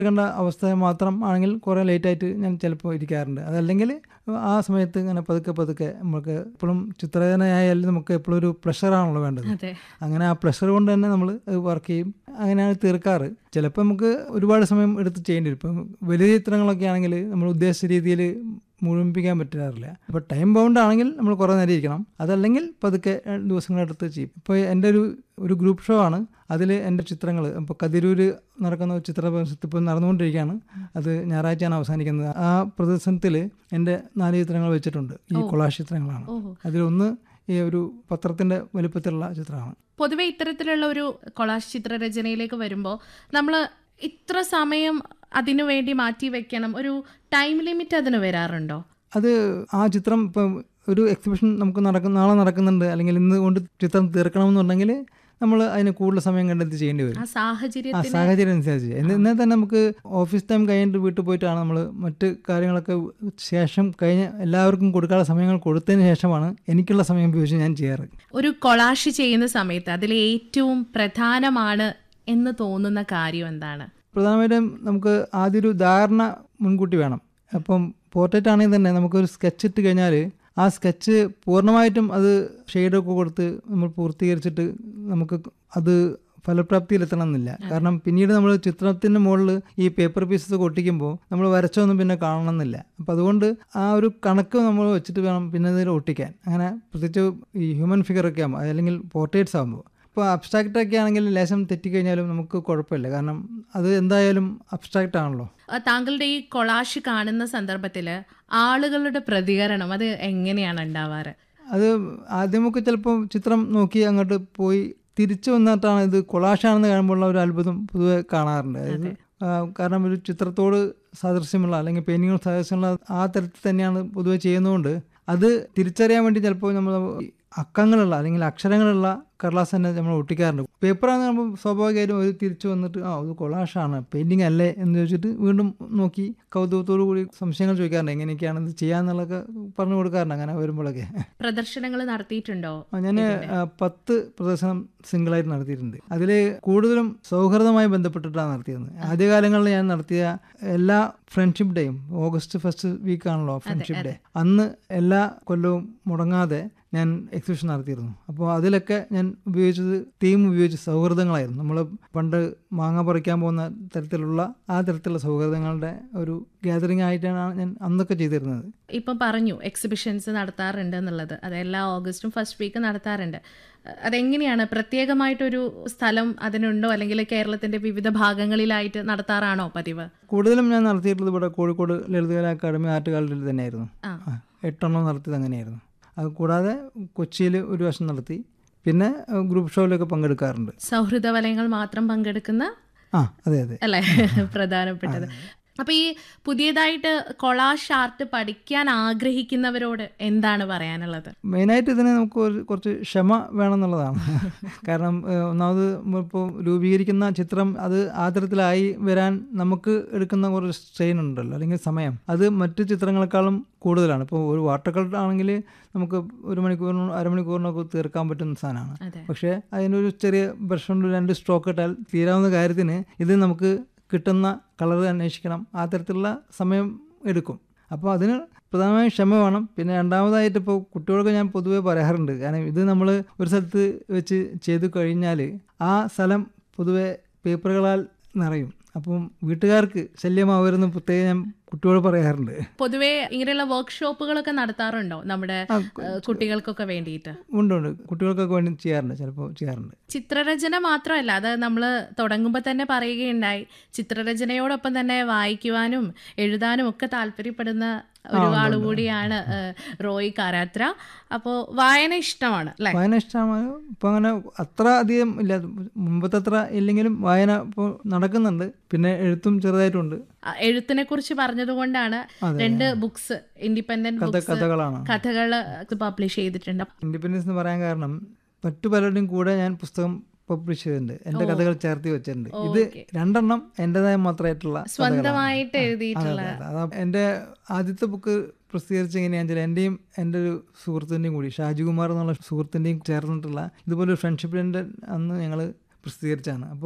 കണ്ട അവസ്ഥ മാത്രം ആണെങ്കിൽ കുറേ ലേറ്റായിട്ട് ഞാൻ ചിലപ്പോൾ ഇരിക്കാറുണ്ട് അതല്ലെങ്കിൽ ആ സമയത്ത് ഇങ്ങനെ പതുക്കെ പതുക്കെ നമുക്ക് എപ്പോഴും ചിത്രരചനയായാലും നമുക്ക് എപ്പോഴും ഒരു പ്ലഷറാണല്ലോ വേണ്ടത് അതെ അങ്ങനെ ആ പ്രഷർ കൊണ്ട് തന്നെ നമ്മൾ വർക്ക് ചെയ്യും അങ്ങനെയാണ് തീർക്കാറ് ചിലപ്പോൾ നമുക്ക് ഒരുപാട് സമയം എടുത്ത് ചെയ്യേണ്ടി വരും ഇപ്പം വലിയ ചിത്രങ്ങളൊക്കെ ആണെങ്കിൽ നമ്മൾ ഉദ്ദേശിച്ച രീതിയിൽ മുഴുമിപ്പിക്കാൻ പറ്റാറില്ല അപ്പോൾ ടൈം ബൗണ്ട് ആണെങ്കിൽ നമ്മൾ കുറേ നേരം ഇരിക്കണം അതല്ലെങ്കിൽ പതുക്കെ രണ്ട് ദിവസങ്ങളെടുത്ത് ചെയ്യും ഇപ്പോൾ എൻ്റെ ഒരു ഒരു ഗ്രൂപ്പ് ഷോ ആണ് അതിൽ എൻ്റെ ചിത്രങ്ങൾ ഇപ്പോൾ കതിരൂര് നടക്കുന്ന ഒരു ചിത്ര പ്രദർശനത്തിൽ ഇപ്പോൾ നടന്നുകൊണ്ടിരിക്കുകയാണ് അത് ഞായറാഴ്ചയാണ് അവസാനിക്കുന്നത് ആ പ്രദർശനത്തിൽ എൻ്റെ നാല് ചിത്രങ്ങൾ വെച്ചിട്ടുണ്ട് ഈ കൊളാഷ് ചിത്രങ്ങളാണ് ഓഹോ അതിലൊന്ന് ഈ ഒരു പത്രത്തിൻ്റെ വലുപ്പത്തിലുള്ള ചിത്രമാണ് പൊതുവെ ഇത്തരത്തിലുള്ള ഒരു കൊളാഷ് ചിത്രരചനയിലേക്ക് വരുമ്പോൾ നമ്മൾ ഇത്ര സമയം അതിനു വേണ്ടി മാറ്റി വെക്കണം ഒരു ടൈം ലിമിറ്റ് അതിന് വരാറുണ്ടോ അത് ആ ചിത്രം ഇപ്പം ഒരു എക്സിബിഷൻ നമുക്ക് നടക്കുന്ന നാളെ നടക്കുന്നുണ്ട് അല്ലെങ്കിൽ ഇന്ന് കൊണ്ട് ചിത്രം തീർക്കണമെന്നുണ്ടെങ്കിൽ നമ്മൾ അതിന് കൂടുതൽ സമയം കണ്ടെത്തി ചെയ്യേണ്ടി വരും ആ ആ സാഹചര്യത്തിന് സാഹചര്യം അനുസരിച്ച് എന്നാൽ എന്നാൽ തന്നെ നമുക്ക് ഓഫീസ് ടൈം കഴിഞ്ഞിട്ട് വീട്ടിൽ പോയിട്ടാണ് നമ്മൾ മറ്റ് കാര്യങ്ങളൊക്കെ ശേഷം കഴിഞ്ഞ് എല്ലാവർക്കും കൊടുക്കാനുള്ള സമയങ്ങൾ കൊടുത്തതിന് ശേഷമാണ് എനിക്കുള്ള സമയം ഉപയോഗിച്ച് ഞാൻ ചെയ്യാറ് ഒരു കൊളാഷ് ചെയ്യുന്ന സമയത്ത് അതിൽ ഏറ്റവും പ്രധാനമാണ് എന്ന് തോന്നുന്ന കാര്യം എന്താണ് പ്രധാനമായിട്ടും നമുക്ക് ആദ്യം ഒരു ധാരണ മുൻകൂട്ടി വേണം അപ്പം പോർട്രേറ്റ് ആണെങ്കിൽ തന്നെ നമുക്കൊരു സ്കെച്ച് ഇട്ട് കഴിഞ്ഞാൽ ആ സ്കെച്ച് പൂർണ്ണമായിട്ടും അത് ഷെയ്ഡൊക്കെ കൊടുത്ത് നമ്മൾ പൂർത്തീകരിച്ചിട്ട് നമുക്ക് അത് ഫലപ്രാപ്തിയിലെത്തണം എന്നില്ല കാരണം പിന്നീട് നമ്മൾ ചിത്രത്തിൻ്റെ മുകളിൽ ഈ പേപ്പർ പീസസ് ഒട്ടിക്കുമ്പോൾ നമ്മൾ വരച്ചൊന്നും പിന്നെ കാണണമെന്നില്ല അപ്പോൾ അതുകൊണ്ട് ആ ഒരു കണക്ക് നമ്മൾ വെച്ചിട്ട് വേണം പിന്നെ ഇതിൽ ഒട്ടിക്കാൻ അങ്ങനെ പ്രത്യേകിച്ച് ഈ ഹ്യൂമൻ ഫിഗറൊക്കെ ആകുമ്പോൾ അല്ലെങ്കിൽ പോർട്രേറ്റ്സ് ആകുമ്പോൾ ഇപ്പോൾ അബ്സ്ട്രാക്റ്റ് ഒക്കെ ആണെങ്കിൽ ലേശം തെറ്റിക്കഴിഞ്ഞാലും നമുക്ക് കുഴപ്പമില്ല കാരണം അത് എന്തായാലും അബ്സ്ട്രാക്റ്റ് ആണല്ലോ ആ, താങ്കളുടെ ഈ കൊളാഷ് കാണുന്ന സന്ദർഭത്തിൽ ആളുകളുടെ പ്രതികരണം അത് എങ്ങനെയാണ് ഉണ്ടാവാറ് അത് ആദ്യമൊക്കെ ചിലപ്പോൾ ചിത്രം നോക്കി അങ്ങോട്ട് പോയി തിരിച്ചു വന്നിട്ടാണ് ഇത് കൊളാഷാണെന്ന് കാണുമ്പോഴുള്ള ഒരു അത്ഭുതം പൊതുവെ കാണാറുണ്ട് അതായത് ആ, കാരണം ഒരു ചിത്രത്തോട് സാദൃശ്യമുള്ള അല്ലെങ്കിൽ പെയിൻറ്റിങ്ങോട് സാദൃശ്യമുള്ള ആ തരത്തിൽ തന്നെയാണ് പൊതുവെ ചെയ്യുന്നതുകൊണ്ട് അത് തിരിച്ചറിയാൻ വേണ്ടി ചിലപ്പോൾ നമ്മൾ അക്കങ്ങളുള്ള അല്ലെങ്കിൽ അക്ഷരങ്ങളുള്ള കടലാസ് തന്നെ നമ്മൾ ഒട്ടിക്കാറുണ്ട് പേപ്പറാന്ന് നമ്മൾ സ്വാഭാവികമായിട്ടും ഒരു തിരിച്ചു വന്നിട്ട് ആ ഇത് കൊളാഷാണ് പെയിൻറ്റിങ് അല്ലേ എന്ന് ചോദിച്ചിട്ട് വീണ്ടും നോക്കി കൗതുകത്തോടു കൂടി സംശയങ്ങൾ ചോദിക്കാറുണ്ട് എങ്ങനെയൊക്കെയാണ് ഇത് ചെയ്യാന്നുള്ളതൊക്കെ പറഞ്ഞു കൊടുക്കാറുണ്ട് അങ്ങനെ വരുമ്പോഴൊക്കെ പ്രദർശനങ്ങൾ നടത്തിയിട്ടുണ്ടോ ഞാൻ പത്ത് പ്രദർശനം സിംഗിളായിട്ട് നടത്തിയിട്ടുണ്ട് അതിൽ കൂടുതലും സൗഹൃദമായി ബന്ധപ്പെട്ടിട്ടാണ് നടത്തിയത് ആദ്യകാലങ്ങളിൽ ഞാൻ നടത്തിയ എല്ലാ ഫ്രണ്ട്ഷിപ്പ് ഡേയും ഓഗസ്റ്റ് ഫസ്റ്റ് വീക്കാണല്ലോ ഫ്രണ്ട്ഷിപ്പ് ഡേ അന്ന് എല്ലാ കൊല്ലവും മുടങ്ങാതെ ഞാൻ എക്സിബിഷൻ നടത്തിയിരുന്നു അപ്പോൾ അതിലൊക്കെ ഞാൻ ഉപയോഗിച്ചത് തീം ഉപയോഗിച്ച് സൗഹൃദങ്ങളായിരുന്നു നമ്മൾ പണ്ട് മാങ്ങ പറിക്കാൻ പോകുന്ന തരത്തിലുള്ള ആ തരത്തിലുള്ള സൗഹൃദങ്ങളുടെ ഒരു ഗ്യാതറിംഗ് ആയിട്ടാണ് ഞാൻ അന്നൊക്കെ ചെയ്തിരുന്നത് ഇപ്പം പറഞ്ഞു എക്സിബിഷൻസ് നടത്താറുണ്ട് എന്നുള്ളത് അത് എല്ലാ ഓഗസ്റ്റും ഫസ്റ്റ് വീക്ക് നടത്താറുണ്ട് അതെങ്ങനെയാണ് പ്രത്യേകമായിട്ടൊരു സ്ഥലം അതിനുണ്ടോ അല്ലെങ്കിൽ കേരളത്തിന്റെ വിവിധ ഭാഗങ്ങളിലായിട്ട് നടത്താറാണോ പതിവ് കൂടുതലും ഞാൻ നടത്തിയിട്ടുള്ളത് ഇവിടെ കോഴിക്കോട് ലളിതകലാ അക്കാദമി ആർട്ട് ഗാലറിയിൽ തന്നെയായിരുന്നു ആ. ആ, എട്ടെണ്ണം നടത്തിയത് അങ്ങനെയായിരുന്നു അത് കൂടാതെ കൊച്ചിയിൽ ഒരു വർഷം നടത്തി പിന്നെ ഏഹ്, ഗ്രൂപ്പ് ഷോയിലൊക്കെ പങ്കെടുക്കാറുണ്ട് സൗഹൃദ വലയങ്ങൾ മാത്രം പങ്കെടുക്കുന്ന ആ അതെ അതെ അല്ലേ പ്രധാനപ്പെട്ടത് അപ്പൊ ഈ പുതിയതായിട്ട് കൊളാഷ് ആർട്ട് പഠിക്കാൻ ആഗ്രഹിക്കുന്നവരോട് എന്താണ് പറയാനുള്ളത് മെയിനായിട്ട് ഇതിന് നമുക്ക് ഒരു കുറച്ച് ക്ഷമ വേണമെന്നുള്ളതാണ് കാരണം ഏഹ്, ഒന്നാമത് ഇപ്പോൾ രൂപീകരിക്കുന്ന ചിത്രം അത് ആ തരത്തിലായി വരാൻ നമുക്ക് എടുക്കുന്ന കുറച്ച് സ്ട്രെയിൻ ഉണ്ടല്ലോ അല്ലെങ്കിൽ സമയം അത് മറ്റു ചിത്രങ്ങളെക്കാളും കൂടുതലാണ് ഇപ്പോൾ ഒരു വാട്ടർ കളർ ആണെങ്കിൽ നമുക്ക് ഒരു മണിക്കൂറിനോ അരമണിക്കൂറിനൊക്കെ തീർക്കാൻ പറ്റുന്ന സാധനമാണ് അതെ പക്ഷേ അതിനൊരു ചെറിയ ബ്രഷ് കൊണ്ട് രണ്ട് സ്ട്രോക്ക് ഇട്ടാൽ തീരാവുന്ന കാര്യത്തിന് ഇത് നമുക്ക് കിട്ടുന്ന കളർ അന്വേഷിക്കണം ആ തരത്തിലുള്ള സമയം എടുക്കും അപ്പോൾ അതിന് പ്രധാനമായും ക്ഷമ വേണം പിന്നെ രണ്ടാമതായിട്ട് ഇപ്പോൾ കുട്ടികൾക്ക് ഞാൻ പൊതുവേ പറയാറുണ്ട് കാരണം ഇത് നമ്മൾ ഒരു സ്ഥലത്ത് വെച്ച് ചെയ്തു കഴിഞ്ഞാൽ ആ സ്ഥലം പൊതുവെ പേപ്പറുകളാൽ നിറയും അപ്പം വീട്ടുകാർക്ക് ശല്യമാവരുന്ന് പ്രത്യേകം ഞാൻ കുട്ടിയോട് പറയാറുണ്ട് പൊതുവെ ഇങ്ങനെയുള്ള വർക്ക്ഷോപ്പുകളൊക്കെ നടത്താറുണ്ടോ നമ്മുടെ ഏഹ്, കുട്ടികൾക്കൊക്കെ വേണ്ടിയിട്ട് ഉണ്ട് ഉണ്ട് കുട്ടികൾക്കൊക്കെ വേണ്ടി ചെയ്യാറുണ്ട് ചിലപ്പോൾ ചെയ്യാറുണ്ട് ചിത്രരചന മാത്രമല്ല അത് നമ്മൾ തുടങ്ങുമ്പോൾ തന്നെ പറയുകയുണ്ടായി ചിത്രരചനയോടൊപ്പം തന്നെ വായിക്കുവാനും എഴുതാനും ഒക്കെ താല്പര്യപ്പെടുന്ന ഒരു ആൾ കൂടിയാണ് ഏഹ്, റോയ് കാരാത്ര അപ്പോൾ വായന ഇഷ്ടമാണ് അല്ലേ വായന ഇഷ്ടമാണ് ഇപ്പം അങ്ങനെ അത്ര അധികം ഇല്ല മുമ്പത്തെ അത്ര ഇല്ലെങ്കിലും വായന ഇപ്പോൾ നടക്കുന്നുണ്ട് പിന്നെ എഴുത്തും ചെറുതായിട്ടുണ്ട് എഴുത്തിനെ കുറിച്ച് പറഞ്ഞതുകൊണ്ടാണ് രണ്ട് ബുക്സ് ഇൻഡിപെൻഡന്റ് കഥ ബുക്സ് കഥകളാണ് കഥകൾ പബ്ലിഷ് ചെയ്തിട്ടുണ്ട് ഇൻഡിപെൻഡൻസ് എന്ന് പറയാൻ കാരണം മറ്റു പലരുടെയും കൂടെ ഞാൻ പുസ്തകം പബ്ലിഷ് ചെയ്തിട്ടുണ്ട് എൻ്റെ കഥകൾ ചേർത്തി വെച്ചിട്ടുണ്ട് ഇത് രണ്ടെണ്ണം എൻ്റെതായ മാത്രമായിട്ടുള്ള സ്വന്തമായിട്ട് എഴുതിയിട്ടുള്ള അതാ എൻ്റെ ആദ്യത്തെ ബുക്ക് പ്രസിദ്ധീകരിച്ച എങ്ങനെയാണെന്ന് വെച്ചാൽ എൻ്റെയും എൻ്റെ ഒരു സുഹൃത്തിൻ്റെയും കൂടി ഷാജികുമാർ എന്നുള്ള സുഹൃത്തിൻ്റെയും ചേർന്നിട്ടുള്ള ഇതുപോലെ ഒരു ഫ്രണ്ട്ഷിപ്പിൻ്റെ അന്ന് ഞങ്ങൾ പ്രസിദ്ധീകരിച്ചാണ് അപ്പം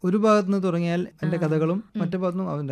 ഒരു ഭാഗത്ത് നിന്ന് തുടങ്ങിയാൽ എൻ്റെ കഥകളും മറ്റേ ഭാഗത്തുനിന്നും അവൻ്റെ